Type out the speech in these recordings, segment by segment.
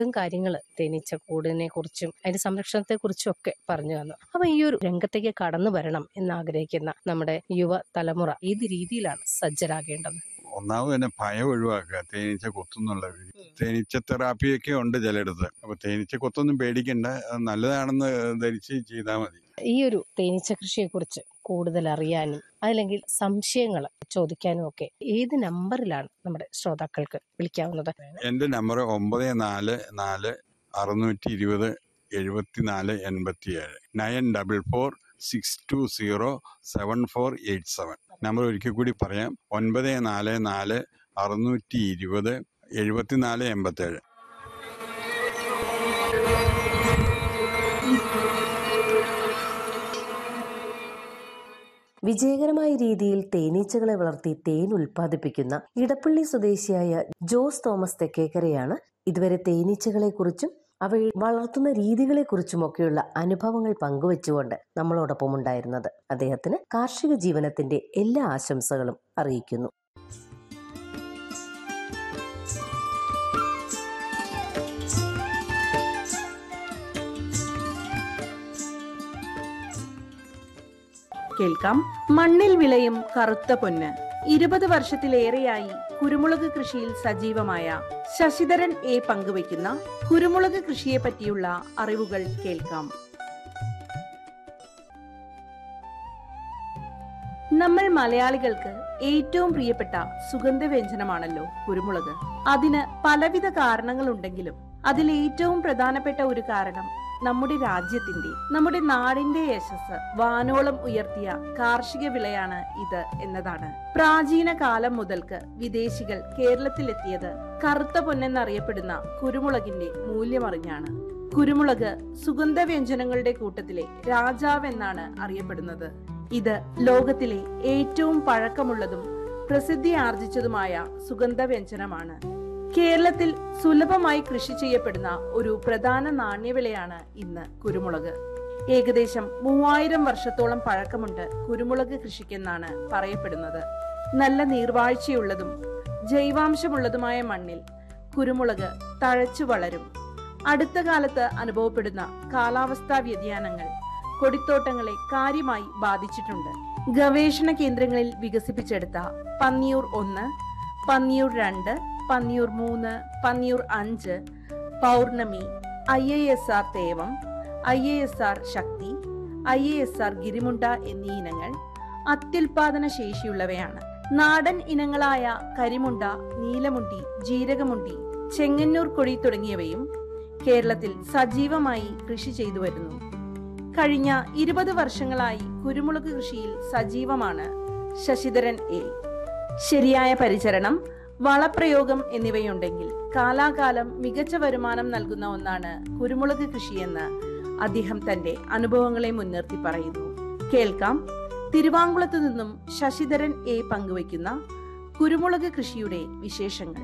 കാര്യങ്ങൾ തേനീച്ച കൂടിനെ കുറിച്ചും അതിന്റെ സംരക്ഷണത്തെ കുറിച്ചും ഒക്കെ പറഞ്ഞു തന്നു അപ്പൊ ഈ ഒരു രംഗത്തേക്ക് കടന്നു വരണം എന്നാഗ്രഹിക്കുന്ന നമ്മുടെ യുവ തലമുറ ഏത് രീതിയിലാണ് സജ്ജരാകേണ്ടത് ഒന്നാമത് തന്നെ ഭയം ഒഴിവാക്കുക തേനീച്ച കൊത്തുന്നുള്ള തേനീച്ച തെറാപ്പിയൊക്കെ ഉണ്ട് ചിലയിടത്ത് അപ്പൊ തേനീച്ച കൊത്തൊന്നും പേടിക്കണ്ട അത് നല്ലതാണെന്ന് ധരിച്ച് ചെയ്താൽ മതി ഈ ഒരു തേനീച്ച കൃഷിയെ കുറിച്ച് കൂടുതൽ അറിയാനും അല്ലെങ്കിൽ സംശയങ്ങൾ ചോദിക്കാനും ഒക്കെ ഏത് നമ്പറിലാണ് നമ്മുടെ ശ്രോതാക്കൾക്ക് വിളിക്കാവുന്നത് എന്റെ നമ്പർ ഒമ്പത് നാല് നാല് അറുന്നൂറ്റി ഇരുപത് എഴുപത്തിനാല് എൺപത്തിയേഴ് nine double four six two zero seven four eight seven number ഒരിക്കൽ കൂടി പറയാം ഒൻപത് നാല് നാല് അറുന്നൂറ്റി ഇരുപത് എഴുപത്തിനാല് എൺപത്തേഴ് വിജയകരമായ രീതിയിൽ തേനീച്ചകളെ വളർത്തി തേൻ ഉൽപ്പാദിപ്പിക്കുന്ന ഇടപ്പള്ളി സ്വദേശിയായ ജോസ് തോമസ് തെക്കേക്കരയാണ് ഇതുവരെ തേനീച്ചകളെക്കുറിച്ചും അവയെ വളർത്തുന്ന രീതികളെക്കുറിച്ചുമൊക്കെയുള്ള അനുഭവങ്ങൾ പങ്കുവെച്ചുകൊണ്ട് നമ്മളോടൊപ്പം ഉണ്ടായിരുന്നത് അദ്ദേഹത്തിന് കാർഷിക ജീവനത്തിന്റെ എല്ലാ ആശംസകളും അറിയിക്കുന്നു കേൾക്കാം മണ്ണിൽ വിളയും കറുത്ത പൊന്ന് ഇരുപത് വർഷത്തിലേറെയായി കുരുമുളക് കൃഷിയിൽ സജീവമായ ശശിധരൻ എ പങ്കുവയ്ക്കുന്ന കുരുമുളക് കൃഷിയെ പറ്റിയുള്ള അറിവുകൾ കേൾക്കാം നമ്മൾ മലയാളികൾക്ക് ഏറ്റവും പ്രിയപ്പെട്ട സുഗന്ധവ്യഞ്ജനമാണല്ലോ കുരുമുളക് അതിന് പലവിധ കാരണങ്ങളുണ്ടെങ്കിലും അതിൽ ഏറ്റവും പ്രധാനപ്പെട്ട ഒരു കാരണം നമ്മുടെ രാജ്യത്തിന്റെ നമ്മുടെ നാടിന്റെ യശസ് വാനോളം ഉയർത്തിയ കാർഷിക വിളയാണ് ഇത് എന്നതാണ് പ്രാചീന കാലം മുതൽക്ക് വിദേശികൾ കേരളത്തിലെത്തിയത് കറുത്ത പൊന്നെന്നറിയപ്പെടുന്ന കുരുമുളകിന്റെ മൂല്യമറിഞ്ഞാണ് കുരുമുളക് സുഗന്ധവ്യഞ്ജനങ്ങളുടെ കൂട്ടത്തിലെ രാജാവ് എന്നാണ് അറിയപ്പെടുന്നത് ഇത് ലോകത്തിലെ ഏറ്റവും പഴക്കമുള്ളതും പ്രസിദ്ധി ആർജിച്ചതുമായ സുഗന്ധവ്യഞ്ജനമാണ് കേരളത്തിൽ സുലഭമായി കൃഷി ചെയ്യപ്പെടുന്ന ഒരു പ്രധാന നാണ്യവിളയാണ് ഇന്ന് കുരുമുളക് ഏകദേശം മൂവായിരം വർഷത്തോളം പഴക്കമുണ്ട് കുരുമുളക് കൃഷിക്കെന്നാണ് പറയപ്പെടുന്നത് നല്ല നീർവാഴ്ചയുള്ളതും ജൈവാംശമുള്ളതുമായ മണ്ണിൽ കുരുമുളക് തഴച്ചു വളരും അടുത്ത കാലത്ത് അനുഭവപ്പെടുന്ന കാലാവസ്ഥാ വ്യതിയാനങ്ങൾ കൊടിത്തോട്ടങ്ങളെ കാര്യമായി ബാധിച്ചിട്ടുണ്ട് ഗവേഷണ കേന്ദ്രങ്ങളിൽ വികസിപ്പിച്ചെടുത്ത പന്നിയൂർ ഒന്ന് പന്നിയൂർ രണ്ട് പന്നിയൂർ മൂന്ന് പന്നിയൂർ അഞ്ച് Pournami I A S R Thevam I A S R Shakthi I A S R Girimunda എന്നീ ഇനങ്ങൾ അത്യുൽപാദന ശേഷിയുള്ളവയാണ് നാടൻ ഇനങ്ങളായ കരിമുണ്ട നീലമുണ്ടി ജീരകമുണ്ടി ചെങ്ങന്നൂർ കൊടി തുടങ്ങിയവയും കേരളത്തിൽ സജീവമായി കൃഷി ചെയ്തു വരുന്നു കഴിഞ്ഞ ഇരുപത് വർഷങ്ങളായി കുരുമുളക് കൃഷിയിൽ സജീവമാണ് ശശിധരൻ എ ശരിയായ പരിചരണം വളപ്രയോഗം എന്നിവയുണ്ടെങ്കിൽ കാലാകാലം മികച്ച വരുമാനം നൽകുന്ന ഒന്നാണ് കുരുമുളക് കൃഷിയെന്ന് അദ്ദേഹം തന്റെ അനുഭവങ്ങളെ മുൻനിർത്തി പറയുന്നു കേൾക്കാം തിരുവാങ്കുളത്തു നിന്നും ശശിധരൻ എ പങ്കുവയ്ക്കുന്ന കുരുമുളക് കൃഷിയുടെ വിശേഷങ്ങൾ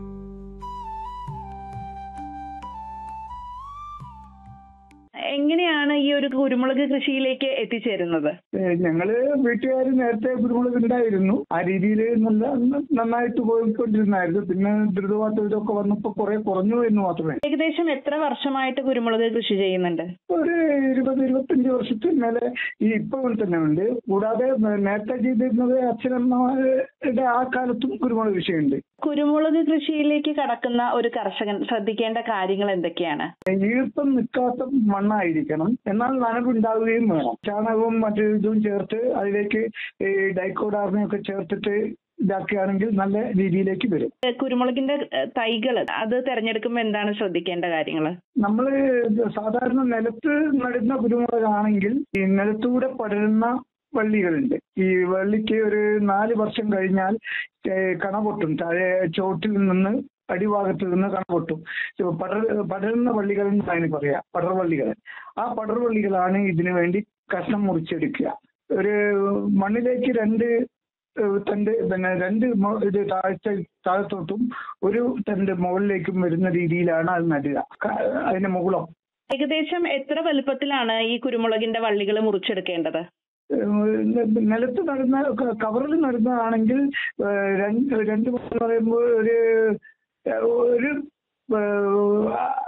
എങ്ങനെയാണ് ഈ ഒരു കുരുമുളക് കൃഷിയിലേക്ക് എത്തിച്ചേരുന്നത് ഏഹ് ഞങ്ങള് വീട്ടുകാർ നേരത്തെ കുരുമുളക് ഉണ്ടായിരുന്നു ആ രീതിയിൽ നല്ല ന- നന്നായിട്ട് പോയിക്കൊണ്ടിരുന്നായിരുന്നു പിന്നെ ദ്രുതവാത്ത ഇതൊക്കെ വന്നപ്പോ കുറെ കുറഞ്ഞു എന്ന് മാത്രമേ ഏകദേശം എത്ര വർഷമായിട്ട് കുരുമുളക് കൃഷി ചെയ്യുന്നുണ്ട് ഒരു ഇരുപത് ഇരുപത്തഞ്ച് വർഷത്തിന് മേലെ ഈ ഇപ്പൊ തന്നെ ഉണ്ട് കൂടാതെ നേരത്തെ ചെയ്തിരുന്നത് അച്ഛനമ്മയുടെ ആ കാലത്തും കുരുമുളക് കൃഷിയുണ്ട് കുരുമുളക് കൃഷിയിലേക്ക് കടക്കുന്ന ഒരു കർഷകൻ ശ്രദ്ധിക്കേണ്ട കാര്യങ്ങൾ എന്തൊക്കെയാണ് ഈർപ്പം നിൽക്കാത്ത മണ്ണായിരിക്കണം എന്നാൽ നനവുണ്ടാവുകയും വേണം ചാണകവും മറ്റു ഇതും ചേർത്ത് അതിലേക്ക് ഈ ഡൈക്കോഡാർമയൊക്കെ ചേർത്തിട്ട് ഇതാക്കുകയാണെങ്കിൽ നല്ല രീതിയിലേക്ക് വരും ഏഹ് കുരുമുളകിന്റെ തൈകൾ അത് തിരഞ്ഞെടുക്കുമ്പോൾ എന്താണ് ശ്രദ്ധിക്കേണ്ട കാര്യങ്ങൾ നമ്മൾ സാധാരണ നിലത്ത് നടുന്ന കുരുമുളകാണെങ്കിൽ ഈ നിലത്തൂടെ പടരുന്ന വള്ളികളുണ്ട് ഈ വള്ളിക്ക് ഒരു നാല് വർഷം കഴിഞ്ഞാൽ ഏഹ് കണ പൊട്ടും താഴെ ചോട്ടിൽ നിന്ന് അടിഭാഗത്ത് നിന്ന് കണ പൊട്ടും ഇപ്പൊ പടർ പടരുന്ന വള്ളികൾ എന്ന് അതിന് പറയാ പടർവള്ളികൾ ആ പടർവള്ളികളാണ് ഇതിനു വേണ്ടി കഷ്ണം മുറിച്ചെടുക്കുക ഒരു മണ്ണിലേക്ക് രണ്ട് ഏഹ് തണ്ട് പിന്നെ രണ്ട് മൊ- ഇത് താഴ്ച താഴത്തോട്ടും ഒരു തണ്ട് മുകളിലേക്കും വരുന്ന രീതിയിലാണ് അത് നടുക ക- അതിന്റെ മുകളോ ഏകദേശം എത്ര വലുപ്പത്തിലാണ് ഈ കുരുമുളകിന്റെ വള്ളികൾ മുറിച്ചെടുക്കേണ്ടത് ഏഹ് നിലത്ത് നടുന്ന ക- കവറിൽ നടുന്നതാണെങ്കിൽ ഏഹ് രണ്ട് രണ്ട് എന്ന് പറയുമ്പോൾ ഒരു ഏഹ് ഒരു ഏഹ്,